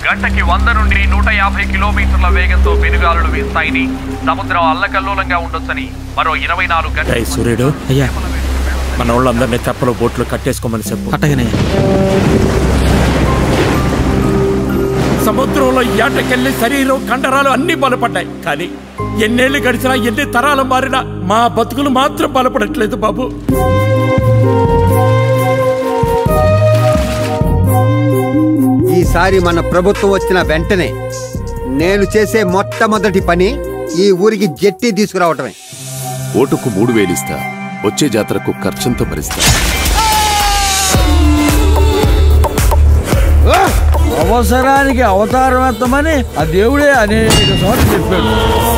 గంటకి వంద నుండి నూట యాభై కిలోమీటర్ల వేగంతో పెనుగాలులు వీస్తాయని సముద్రం అల్లకల్లోలంగా ఉండొచ్చని మరో ఇరవై నాలుగు ఏయ్ గంటల సూర్యుడు అయ్యా మన వాళ్ళందరినీ తెప్పలో బోట్లు కట్టేసుకోమని చెప్పు అట్టగనయ్యా సముద్రంలో ఏటకెళ్ళి శరీరం కండరాలు అన్ని బలపడ్డాయి కానీ ఎన్నేళ్లు గడిచినా ఎన్ని తరాలు మారినా మా బతుకులు మాత్రం బలపడట్లేదు బాబు ఈసారి మన ప్రభుత్వం వచ్చిన వెంటనే నేను చేసే మొట్టమొదటి పని ఈ ఊరికి జట్టి తీసుకురావటమే ఓటుకు మూడు వేలిస్తా వచ్చే జాతరకు ఖర్చంతో భరిస్తా అవసరానికి అవతారం ఎత్తమని ఆ దేవుడే అనేక సార్లు చెప్పాడు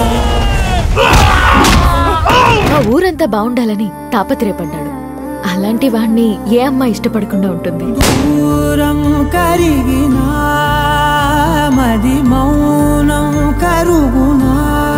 ఆ ఊరంతా బాగుండాలని తాపత్రయపడ్డాడు అలాంటి వాణ్ణి ఏ అమ్మాయి ఇష్టపడకుండా ఉంటుంది దూరం కరిగినా మది మౌనం కరుగునా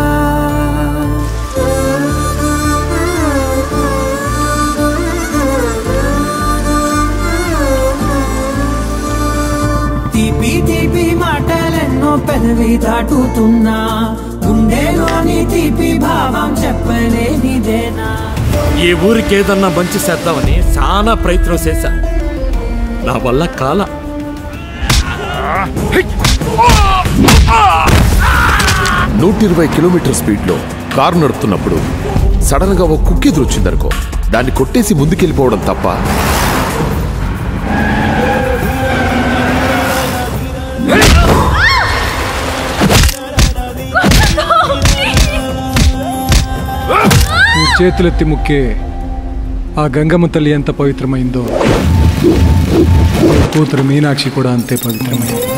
తీపి తీపి మాటలెన్నో పెదవి దాటుతున్నా గుండెలోని తీపి భావం చెప్పలేనిదేనా ఈ ఊరికి ఏదన్నా మంచి చేద్దామని చాలా ప్రయత్నం చేశా నా వల్ల కాల నూట ఇరవై కిలోమీటర్ స్పీడ్ లో కారు నడుపుతున్నప్పుడు సడన్ గా ఒక కుక్కి ఎదురొచ్చిందనుకో దాన్ని కొట్టేసి ముందుకెళ్ళిపోవడం తప్ప నువ్వు చేతులెత్తి ముక్కే ఆ గంగమ్మ తల్లి ఎంత పవిత్రమైందో కూతురు మీనాక్షి కూడా అంతే పవిత్రమైంది